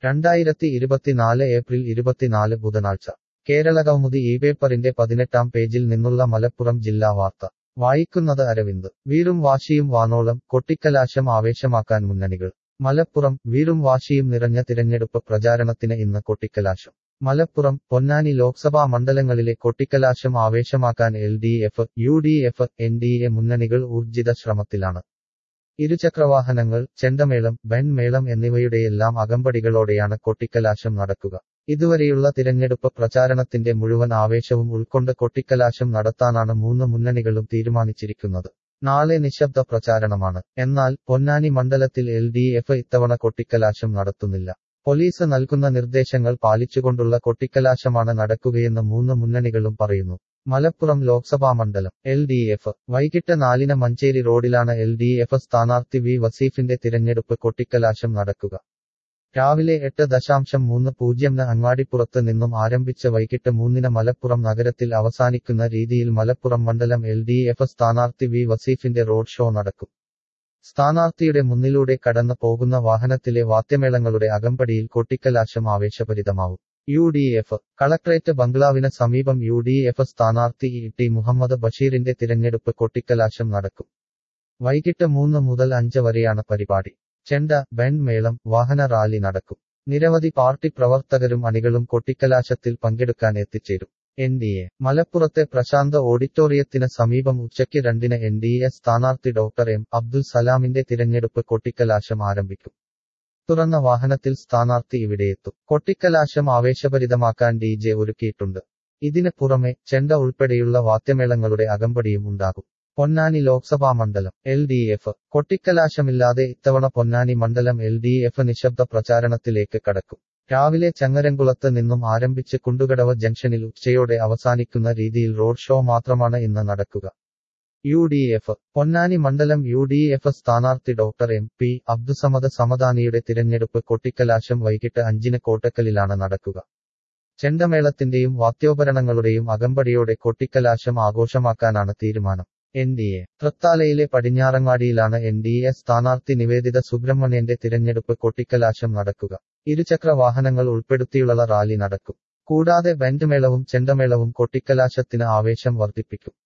രണ്ടായിരത്തി ഇരുപത്തിനാല് ഏപ്രിൽ ഇരുപത്തിനാല് ബുധനാഴ്ച കേരള കൗമുദി ഈ പേപ്പറിന്റെ പതിനെട്ടാം പേജിൽ നിന്നുള്ള മലപ്പുറം ജില്ലാ വാർത്ത വായിക്കുന്നത് അരവിന്ദ് വീറും വാശിയും വാനോളം കൊട്ടിക്കലാശം ആവേശമാക്കാൻ മുന്നണികൾ മലപ്പുറം വീറും വാശിയും നിറഞ്ഞ തിരഞ്ഞെടുപ്പ് പ്രചാരണത്തിന് ഇന്ന് കൊട്ടിക്കലാശം മലപ്പുറം പൊന്നാനി ലോക്സഭാ മണ്ഡലങ്ങളിലെ കൊട്ടിക്കലാശം ആവേശമാക്കാൻ L D F U D F N D A മുന്നണികൾ ഊർജിത ശ്രമത്തിലാണ് ഇരുചക്രവാഹനങ്ങൾ ചെണ്ടമേളം ബെൻമേളം എന്നിവയുടെയെല്ലാം അകമ്പടികളോടെയാണ് കൊട്ടിക്കലാശം നടക്കുക ഇതുവരെയുള്ള തിരഞ്ഞെടുപ്പ് പ്രചാരണത്തിന്റെ മുഴുവൻ ആവേശവും ഉൾക്കൊണ്ട് കൊട്ടിക്കലാശം നടത്താനാണ് മൂന്ന് മുന്നണികളും തീരുമാനിച്ചിരിക്കുന്നത് നാളെ നിശബ്ദ പ്രചാരണമാണ് എന്നാൽ പൊന്നാനി മണ്ഡലത്തിൽ എൽ ഡി എഫ് ഇത്തവണ കൊട്ടിക്കലാശം നടത്തുന്നില്ല പോലീസ് നൽകുന്ന നിർദ്ദേശങ്ങൾ പാലിച്ചുകൊണ്ടുള്ള കൊട്ടിക്കലാശമാണ് നടക്കുകയെന്ന് മൂന്ന് മുന്നണികളും പറയുന്നു മലപ്പുറം ലോക്സഭാ മണ്ഡലം എൽ ഡി എഫ് വൈകിട്ട് നാലിന് മഞ്ചേരി റോഡിലാണ് എൽ ഡി എഫ് സ്ഥാനാർത്ഥി വി വസീഫിന്റെ തിരഞ്ഞെടുപ്പ് കൊട്ടിക്കലാശം നടക്കുക രാവിലെ എട്ട് ദശാംശം മൂന്ന് പൂജ്യംന് അങ്ങാടിപ്പുറത്ത് നിന്നും ആരംഭിച്ച് വൈകിട്ട് മൂന്നിന് മലപ്പുറം നഗരത്തിൽ അവസാനിക്കുന്ന രീതിയിൽ മലപ്പുറം മണ്ഡലം എൽ ഡി എഫ് സ്ഥാനാർത്ഥി വി വസീഫിന്റെ റോഡ് ഷോ നടക്കും സ്ഥാനാർത്ഥിയുടെ മുന്നിലൂടെ കടന്നു പോകുന്ന വാഹനത്തിലെ വാദ്യമേളങ്ങളുടെ അകമ്പടിയിൽ കൊട്ടിക്കലാശം ആവേശഭരിതമാവും യു ഡി എഫ് കളക്ട്രേറ്റ് ബംഗ്ലാവിന് സമീപം യു ഡി എഫ് സ്ഥാനാർത്ഥി ഇ ടി മുഹമ്മദ് ബഷീറിന്റെ തിരഞ്ഞെടുപ്പ് കൊട്ടിക്കലാശം നടക്കും വൈകിട്ട് മൂന്ന് മുതൽ അഞ്ച് വരെയാണ് പരിപാടി ചെണ്ട ബെൻ മേളം വാഹന റാലി നടക്കും നിരവധി പാർട്ടി പ്രവർത്തകരും അണികളും കൊട്ടിക്കലാശത്തിൽ പങ്കെടുക്കാൻ എത്തിച്ചേരും എൻ ഡി എ മലപ്പുറത്തെ പ്രശാന്ത ഓഡിറ്റോറിയത്തിന് സമീപം ഉച്ചയ്ക്ക് രണ്ടിന് എൻ ഡി എ സ്ഥാനാർത്ഥി ഡോക്ടർ എം അബ്ദുൽ സലാമിന്റെ തിരഞ്ഞെടുപ്പ് കൊട്ടിക്കലാശം ആരംഭിക്കും തുറന്ന വാഹനത്തിൽ സ്ഥാനാർത്ഥി ഇവിടെയെത്തും കൊട്ടിക്കലാശം ആവേശഭരിതമാക്കാൻ ഡി ജെ ഒരുക്കിയിട്ടുണ്ട് ഇതിന് പുറമെ ചെണ്ട ഉൾപ്പെടെയുള്ള വാദ്യമേളങ്ങളുടെ അകമ്പടിയും ഉണ്ടാകും പൊന്നാനി ലോക്സഭാ മണ്ഡലം എൽ ഡി എഫ് കൊട്ടിക്കലാശമില്ലാതെ ഇത്തവണ പൊന്നാനി മണ്ഡലം എൽ ഡി എഫ് നിശബ്ദ പ്രചാരണത്തിലേക്ക് കടക്കും രാവിലെ ചങ്ങരംകുളത്ത് നിന്നും ആരംഭിച്ച് കുണ്ടുകടവ് ജംഗ്ഷനിൽ ഉച്ചയോടെ അവസാനിക്കുന്ന രീതിയിൽ റോഡ് ഷോ മാത്രമാണ് ഇന്ന് നടക്കുക യു ഡി എഫ് പൊന്നാനി മണ്ഡലം യു ഡി എഫ് സ്ഥാനാർത്ഥി ഡോക്ടർ എം പി അബ്ദുസമദ് സമദാനിയുടെ തിരഞ്ഞെടുപ്പ് കൊട്ടിക്കലാശം വൈകിട്ട് അഞ്ചിന് കോട്ടക്കലിലാണ് നടക്കുക ചെണ്ടമേളത്തിന്റെയും വാദ്യോപകരണങ്ങളുടെയും അകമ്പടിയോടെ കൊട്ടിക്കലാശം ആഘോഷമാക്കാനാണ് തീരുമാനം എൻ ഡി എ തൃത്താലയിലെ പടിഞ്ഞാറങ്ങാടിയിലാണ് എൻ ഡി എ സ്ഥാനാർത്ഥി നിവേദിത സുബ്രഹ്മണ്യന്റെ തിരഞ്ഞെടുപ്പ് കൊട്ടിക്കലാശം നടക്കുക ഇരുചക്ര വാഹനങ്ങൾ ഉൾപ്പെടുത്തിയുള്ള റാലി നടക്കും കൂടാതെ ബെൻഡ് മേളവും ചെണ്ടമേളവും കൊട്ടിക്കലാശത്തിന് ആവേശം വർദ്ധിപ്പിക്കും